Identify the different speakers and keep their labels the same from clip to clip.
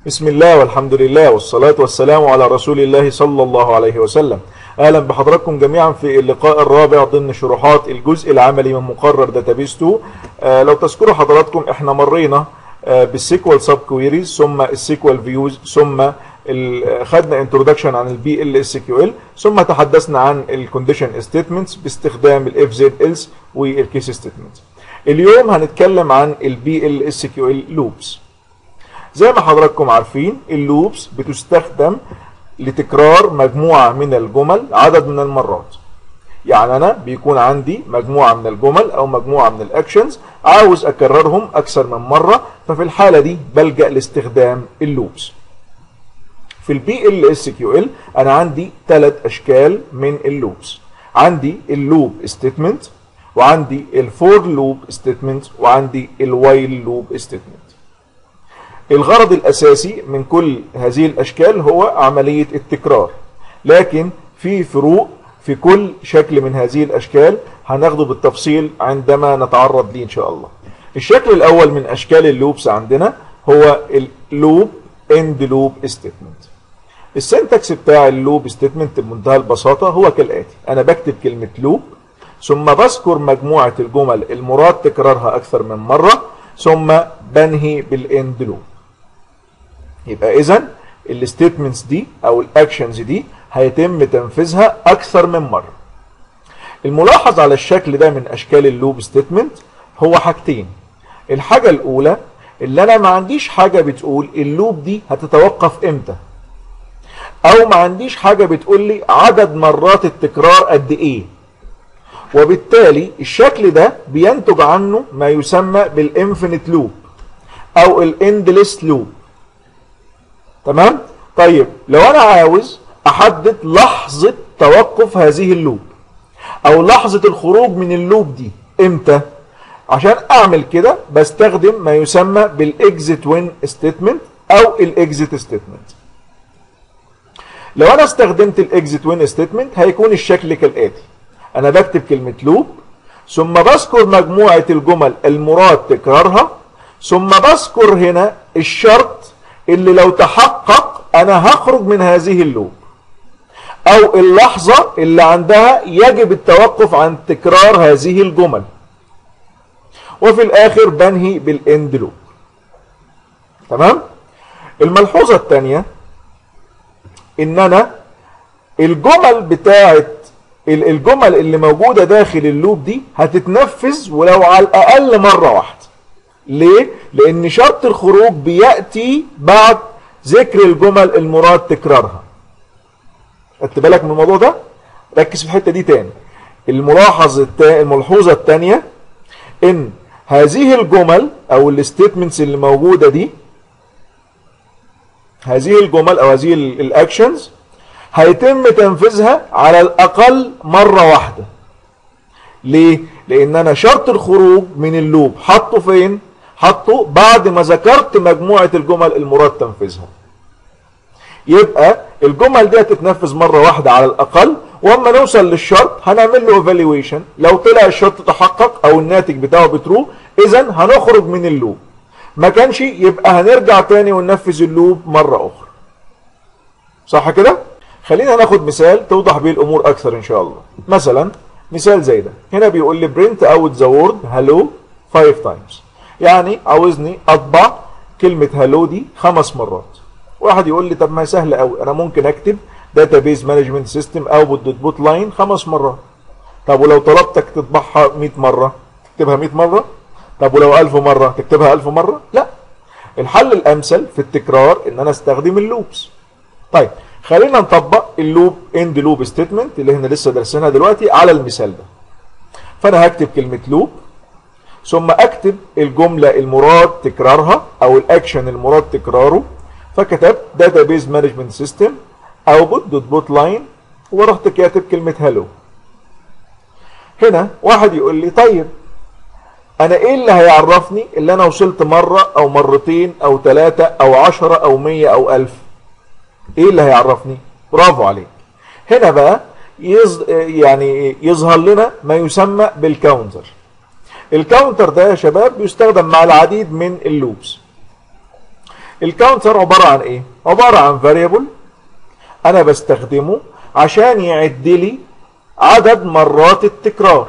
Speaker 1: بسم الله والحمد لله والصلاة والسلام على رسول الله صلى الله عليه وسلم أهلا بحضراتكم جميعا في اللقاء الرابع ضمن شروحات الجزء العملي من مقرر داتابيس 2 آه لو تذكروا حضراتكم احنا مرينا آه بالسيكوال سب كويريز ثم السيكوال فيوز ثم خدنا انترودكشن عن البي ال اس كيو ال ثم تحدثنا عن الكونديشن ستيتمنتس باستخدام الاف زد ايلس والكيس ستيتمنتس اليوم هنتكلم عن البي ال اس كيو ال لوبس زي ما حضراتكم عارفين اللوبس بتستخدم لتكرار مجموعة من الجمل عدد من المرات يعني انا بيكون عندي مجموعة من الجمل او مجموعة من الاكشنز عاوز اكررهم اكثر من مرة ففي الحالة دي بلجأ لاستخدام اللوبس في البي ال اس كيو ال انا عندي ثلاث اشكال من اللوبس عندي اللوب ستيتمنت وعندي الفور لوب ستيتمنت وعندي الوايل لوب ستيتمنت الغرض الأساسي من كل هذه الأشكال هو عملية التكرار لكن في فروق في كل شكل من هذه الأشكال هناخده بالتفصيل عندما نتعرض ليه إن شاء الله الشكل الأول من أشكال اللوبس عندنا هو اللوب اند لوب ستيتمنت السنتكس بتاع اللوب ستيتمنت بمنتهى البساطة هو كالآتي أنا بكتب كلمة لوب ثم بذكر مجموعة الجمل المراد تكرارها أكثر من مرة ثم بنهي بالاند لوب يبقى اذا الستيتمنتس دي او الاكشنز دي هيتم تنفيذها اكثر من مره الملاحظ على الشكل ده من اشكال اللوب ستيتمنت هو حاجتين الحاجه الاولى اللي انا ما عنديش حاجه بتقول اللوب دي هتتوقف امتى او ما عنديش حاجه بتقول لي عدد مرات التكرار قد ايه وبالتالي الشكل ده بينتج عنه ما يسمى بالانفينيت لوب او الاندلس لوب تمام طيب لو انا عاوز احدد لحظة توقف هذه اللوب او لحظة الخروج من اللوب دي امتى عشان اعمل كده بستخدم ما يسمى بالاكزيت وين ستيتمنت او الاكزيت ستيتمنت لو انا استخدمت الاكزيت وين ستيتمنت هيكون الشكل كالاتي انا بكتب كلمة لوب ثم بذكر مجموعة الجمل المراد تكرارها ثم بذكر هنا الشرط اللي لو تحقق انا هخرج من هذه اللوب او اللحظة اللي عندها يجب التوقف عن تكرار هذه الجمل وفي الاخر بنهي بالاند لوب تمام الملحوظة الثانية ان انا الجمل بتاعت الجمل اللي موجودة داخل اللوب دي هتتنفذ ولو على الاقل مرة واحدة ليه؟ لأن شرط الخروج بيأتي بعد ذكر الجمل المراد تكرارها. خدت بالك من الموضوع ده؟ ركز في الحتة دي تاني. الملاحظ التا... الملحوظة الثانية إن هذه الجمل أو الستيتمنتس اللي موجودة دي هذه الجمل أو هذه الأكشنز هيتم تنفيذها على الأقل مرة واحدة. ليه؟ لأن أنا شرط الخروج من اللوب حطه فين؟ حطه بعد ما ذكرت مجموعة الجمل المراد تنفيذها يبقى الجمل دي هتتنفذ مرة واحدة على الأقل واما نوصل للشرط هنعمل له ايفالويشن لو طلع الشرط تحقق او الناتج بتاعه بترو اذا هنخرج من اللوب ما كانش يبقى هنرجع تاني وننفذ اللوب مرة اخرى صح كده خلينا ناخد مثال توضح بيه الامور اكثر ان شاء الله مثلا مثال زي ده هنا بيقول لي برنت اوت ذا وورد هالو 5 تايمز يعني عاوزني اطبع كلمة هالو دي خمس مرات واحد يقول لي طب ما سهل قوي انا ممكن اكتب داتابيز مانجمنت سيستم اوتبوت دوت بوت لاين خمس مرات طب ولو طلبتك تطبعها 100 مرة تكتبها 100 مرة طب ولو 1000 مرة تكتبها 1000 مرة لا الحل الامثل في التكرار ان انا استخدم اللوبس طيب خلينا نطبق اللوب اند لوب ستيتمنت اللي احنا لسه درسناها دلوقتي على المثال ده فانا هكتب كلمة لوب ثم اكتب الجملة المراد تكرارها او الاكشن المراد تكراره فكتبت database management system output دوت بوت لاين ورحت كاتب كلمة هلو هنا واحد يقول لي طيب انا ايه اللي هيعرفني اللي انا وصلت مرة او مرتين او ثلاثة او عشرة او مية او الف ايه اللي هيعرفني برافو عليك هنا بقى يز يعني يظهر لنا ما يسمى بالكاونتر الكاونتر ده يا شباب بيستخدم مع العديد من اللوبس الكاونتر عبارة عن ايه عبارة عن variable انا بستخدمه عشان يعد لي عدد مرات التكرار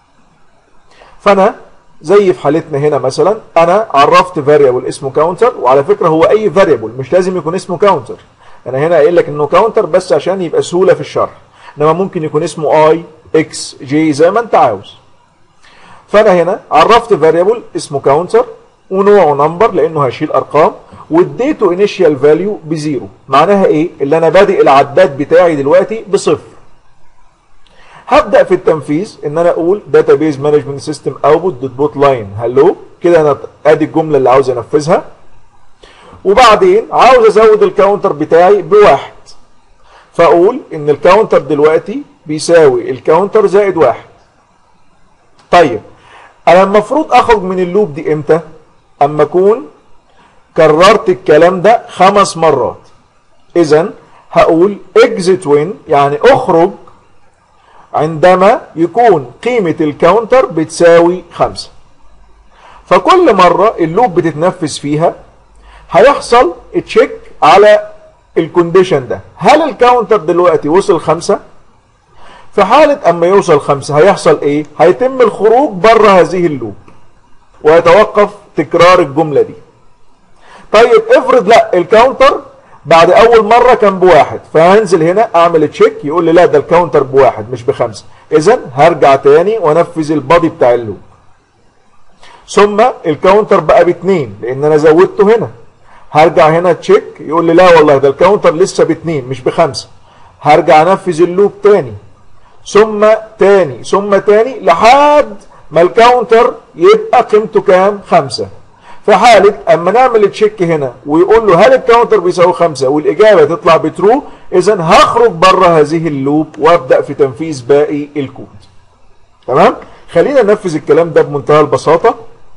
Speaker 1: فانا زي في حالتنا هنا مثلا انا عرفت variable اسمه counter وعلى فكرة هو اي variable مش لازم يكون اسمه counter انا هنا قايل لك انه counter بس عشان يبقى سهولة في الشرح انما ممكن يكون اسمه i x j زي ما انت عاوز فانا هنا عرفت variable اسمه counter ونوعه نمبر لانه هيشيل ارقام واديته initial value بزيرو معناها ايه اللي انا بادئ العداد بتاعي دلوقتي بصفر هبدا في التنفيذ ان انا اقول database management system output dot bot line hello كده انا ادي الجمله اللي عاوز انفذها وبعدين عاوز ازود الكاونتر بتاعي بواحد فاقول ان الكاونتر دلوقتي بيساوي الكاونتر زائد واحد طيب انا المفروض اخرج من اللوب دي امتى اما اكون كررت الكلام ده خمس مرات اذا هقول exit when يعني اخرج عندما يكون قيمة الكاونتر بتساوي خمسة فكل مرة اللوب بتتنفذ فيها هيحصل تشيك على الكونديشن ده هل الكاونتر دلوقتي وصل خمسة في حالة اما يوصل خمسة هيحصل ايه هيتم الخروج بره هذه اللوب ويتوقف تكرار الجملة دي طيب افرض لا الكاونتر بعد اول مرة كان بواحد فهنزل هنا اعمل تشيك يقول لي لا ده الكاونتر بواحد مش بخمسة اذا هرجع تاني وانفذ البادي بتاع اللوب ثم الكاونتر بقى باتنين لان انا زودته هنا هرجع هنا تشيك يقول لي لا والله ده الكاونتر لسه باتنين مش بخمسة هرجع انفذ اللوب تاني ثم تاني ثم تاني لحد ما الكاونتر يبقى قيمته كام خمسة في حالة اما نعمل تشيك هنا ويقول له هل الكاونتر بيساوي خمسة والاجابة تطلع بترو اذا هخرج بره هذه اللوب وابدأ في تنفيذ باقي الكود تمام خلينا ننفذ الكلام ده بمنتهى البساطة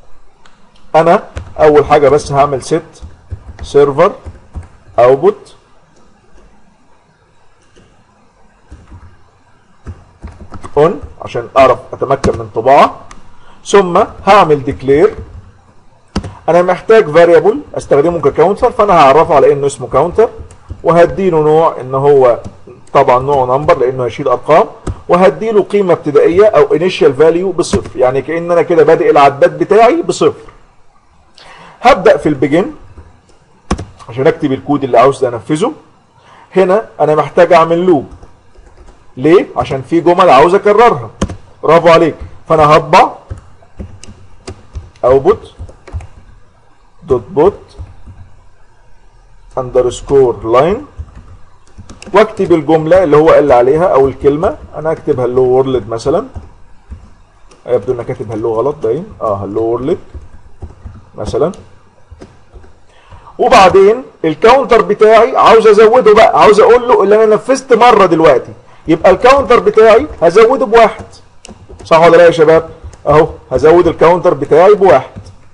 Speaker 1: انا اول حاجة بس هعمل set server output on عشان اعرف اتمكن من طباعة ثم هعمل declare انا محتاج variable استخدمه ككاونتر فانا هعرفه على انه اسمه كاونتر وهديله نوع ان هو طبعا نوعه نمبر لانه هيشيل ارقام وهديله قيمة ابتدائية او initial value بصفر يعني كأن انا كده بادئ العداد بتاعي بصفر هبدأ في البيجن عشان اكتب الكود اللي عاوز انفذه هنا انا محتاج اعمل لوب ليه عشان في جمل عاوز اكررها برافو عليك فانا هطبع اوتبوت دوت بوت اندرسكور لاين واكتب الجمله اللي هو قال عليها او الكلمه انا اكتب هلو وورلد مثلا يبدو ان كاتب هلو غلط باين اه هلو وورلد مثلا وبعدين الكاونتر بتاعي عاوز ازوده بقى عاوز اقول له اللي انا نفذت مره دلوقتي يبقى الكاونتر بتاعي هزوده بواحد صح ولا لا يا شباب اهو هزود الكاونتر بتاعي بواحد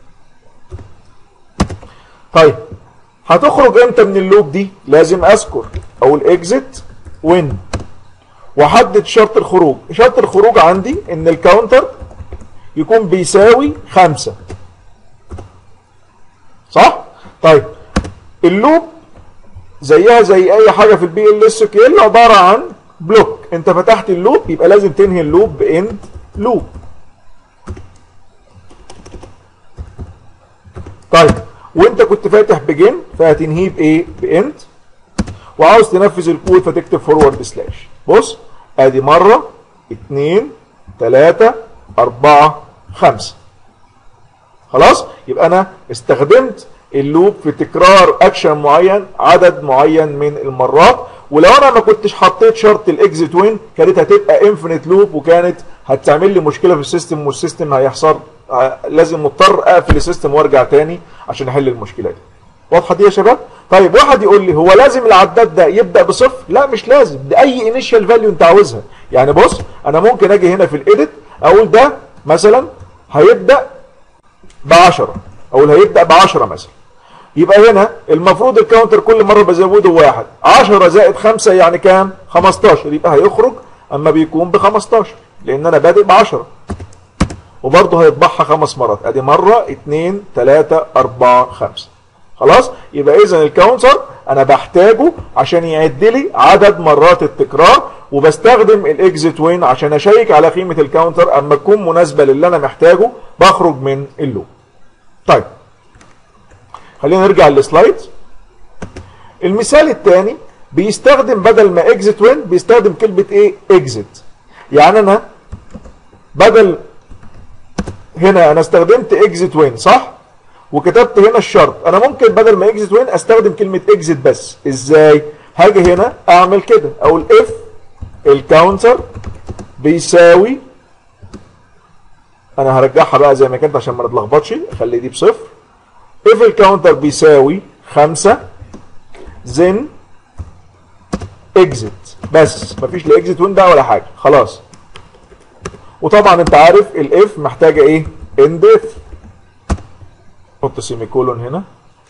Speaker 1: طيب هتخرج امتى من اللوب دي لازم اذكر اقول اكزيت وين واحدد شرط الخروج شرط الخروج عندي ان الكاونتر يكون بيساوي خمسة صح طيب اللوب زيها زي اي حاجة في البي ال اس كيو ال عبارة عن بلوك انت فتحت اللوب يبقى لازم تنهي اللوب باند لوب طيب وانت كنت فاتح بجن فهتنهيه بايه باند وعاوز تنفذ الكود فتكتب فورورد سلاش بص ادي مرة اتنين تلاتة اربعة خمسة خلاص يبقى انا استخدمت اللوب في تكرار اكشن معين عدد معين من المرات ولو انا ما كنتش حطيت شرط الاكزيت وين كانت هتبقى انفينيت لوب وكانت هتعمل لي مشكله في السيستم والسيستم هيحصل لازم مضطر اقفل السيستم وارجع تاني عشان احل المشكله دي واضحه دي يا شباب طيب واحد يقول لي هو لازم العداد ده يبدا بصفر لا مش لازم ده اي انيشال فاليو انت عاوزها يعني بص انا ممكن اجي هنا في الايديت اقول ده مثلا هيبدا ب 10 اقول هيبدا ب 10 مثلا يبقى هنا المفروض الكاونتر كل مره بزوده واحد 10 زائد 5 يعني كام 15 يبقى هيخرج اما بيكون ب 15 لان انا بادئ ب 10 وبرضه هيطبعها خمس مرات ادي مره 2 3 4 5 خلاص يبقى اذا الكاونتر انا بحتاجه عشان يعد لي عدد مرات التكرار وبستخدم الاكزيت وين عشان اشيك على قيمه الكاونتر اما تكون مناسبه للي انا محتاجه بخرج من اللوب طيب خلينا نرجع للسلايدز المثال الثاني بيستخدم بدل ما اكزيت وين بيستخدم كلمه ايه اكزيت يعني انا بدل هنا انا استخدمت اكزيت وين صح وكتبت هنا الشرط انا ممكن بدل ما اكزيت وين استخدم كلمه اكزيت بس ازاي هاجي هنا اعمل كده اقول اف الكاونتر بيساوي انا هرجعها بقى زي ما كانت عشان ما نتلخبطش اخلي دي بصفر اف الكاونتر بيساوي خمسة زن اكزيت بس مفيش لا اكزيت وين ده ولا حاجه خلاص وطبعا انت عارف الاف محتاجه ايه اند اف حط سيمي كولون هنا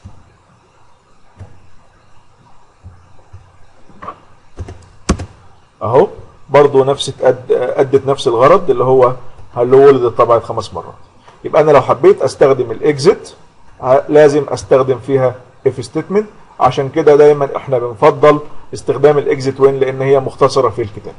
Speaker 1: اهو برضو نفس ادت نفس الغرض اللي هو هل ولد طبعا خمس مرات يبقى انا لو حبيت استخدم الاكزيت لازم استخدم فيها اف ستيتمنت عشان كده دايما احنا بنفضل استخدام الاكزيت وين لان هي مختصره في الكتاب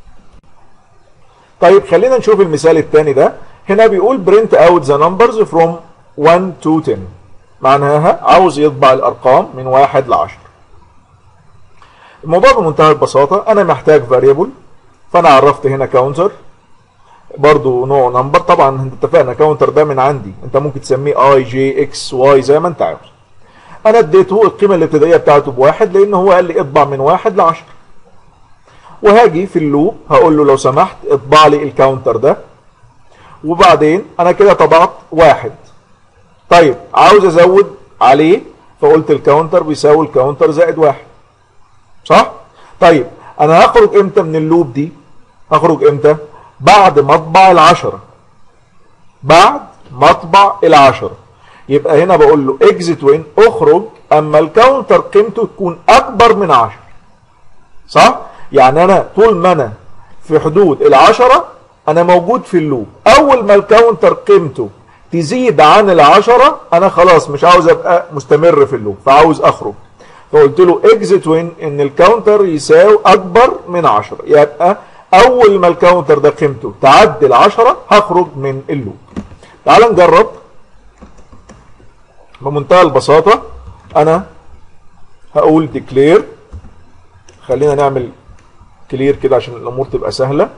Speaker 1: طيب خلينا نشوف المثال الثاني ده هنا بيقول print out the numbers from 1 to 10 معناها عاوز يطبع الارقام من 1 ل 10 الموضوع بمنتهى البساطه انا محتاج variable فانا عرفت هنا كاونتر برضو نوع نمبر طبعا انت اتفقنا كاونتر ده من عندي انت ممكن تسميه اي جي اكس واي زي ما انت عاوز انا اديته القيمه الابتدائيه بتاعته بواحد لان هو قال لي اطبع من واحد ل 10 وهاجي في اللوب هقول له لو سمحت اطبع لي الكاونتر ده وبعدين انا كده طبعت واحد طيب عاوز ازود عليه فقلت الكاونتر بيساوي الكاونتر زائد واحد صح طيب انا هخرج امتى من اللوب دي هخرج امتى بعد ما اطبع العشرة بعد ما اطبع العشرة يبقى هنا بقول له اكزيت وين اخرج اما الكاونتر قيمته تكون اكبر من 10 صح يعني انا طول ما انا في حدود العشرة انا موجود في اللوب اول ما الكاونتر قيمته تزيد عن العشرة انا خلاص مش عاوز ابقى مستمر في اللوب فعاوز اخرج فقلت له اكزيت وين ان الكاونتر يساوي اكبر من 10 يبقى اول ما الكاونتر ده قيمته تعدي العشرة هخرج من اللوب تعال نجرب بمنتهى البساطة انا هقول ديكلير خلينا نعمل كلير كده عشان الامور تبقى سهلة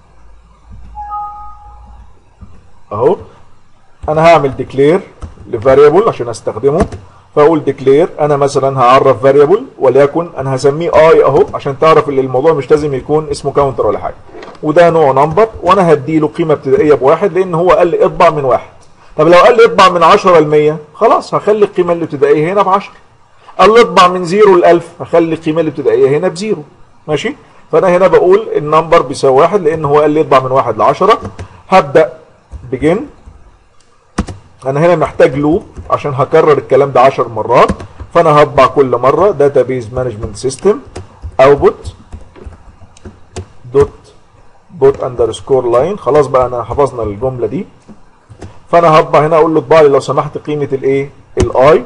Speaker 1: اهو انا هعمل ديكلير لفاريبل عشان استخدمه فاقول ديكلير انا مثلا هعرف فاريبل وليكن انا هسميه اي اهو عشان تعرف ان الموضوع مش لازم يكون اسمه كاونتر ولا حاجه وده نوع نمبر وانا هديله قيمه ابتدائيه بواحد لان هو قال لي اطبع من واحد طب لو قال لي اطبع من 10 ل 100 خلاص هخلي القيمه الابتدائيه هنا ب 10 قال لي اطبع من 0 ل 1000 هخلي القيمه الابتدائيه هنا بزيرو ماشي فانا هنا بقول النمبر بيساوي واحد لان هو قال لي اطبع من واحد ل 10 هبدا بجن انا هنا محتاج لوب عشان هكرر الكلام ده 10 مرات فانا هطبع كل مره داتابيز مانجمنت سيستم اوتبوت دوت بوت اندرسكور لاين خلاص بقى انا حفظنا الجمله دي فانا هطبع هنا اقول له اطبع لي لو سمحت قيمه الايه الاي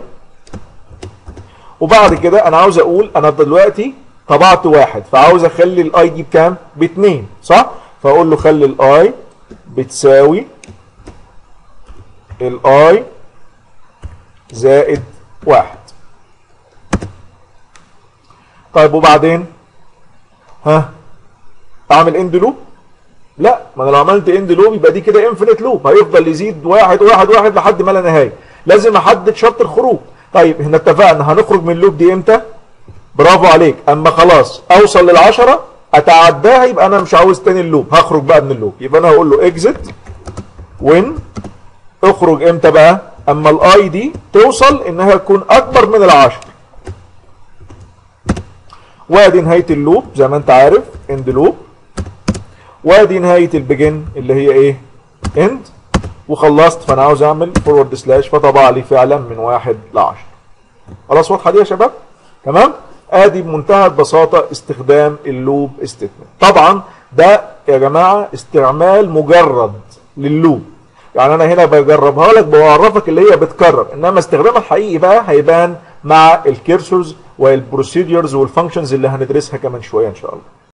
Speaker 1: وبعد كده انا عاوز اقول انا دلوقتي طبعت واحد فعاوز اخلي الاي دي بكام باتنين صح فاقول له خلي الاي بتساوي الاي زائد واحد طيب وبعدين ها اعمل اند لوب لا ما انا لو عملت اند لوب يبقى دي كده انفينيت لوب هيفضل يزيد واحد واحد واحد لحد ما لا نهايه لازم احدد شرط الخروج طيب احنا اتفقنا هنخرج من اللوب دي امتى برافو عليك اما خلاص اوصل للعشرة اتعداها يبقى انا مش عاوز تاني اللوب هخرج بقى من اللوب يبقى انا هقول له اكزيت وين اخرج امتى بقى اما الاي دي توصل انها تكون اكبر من العشر وادي نهايه اللوب زي ما انت عارف اند لوب وادي نهايه البيجن اللي هي ايه اند وخلصت فانا عاوز اعمل فورورد سلاش فطبع لي فعلا من واحد ل 10 خلاص واضحه دي يا شباب تمام ادي بمنتهى البساطه استخدام اللوب ستيتمنت طبعا ده يا جماعه استعمال مجرد لللوب يعني انا هنا بجربها لك بعرفك اللي هي بتكرر انما استخدامها الحقيقي بقى هيبان مع الكيرسورز والبروسيدورز والفانكشنز اللي هندرسها كمان شويه ان شاء الله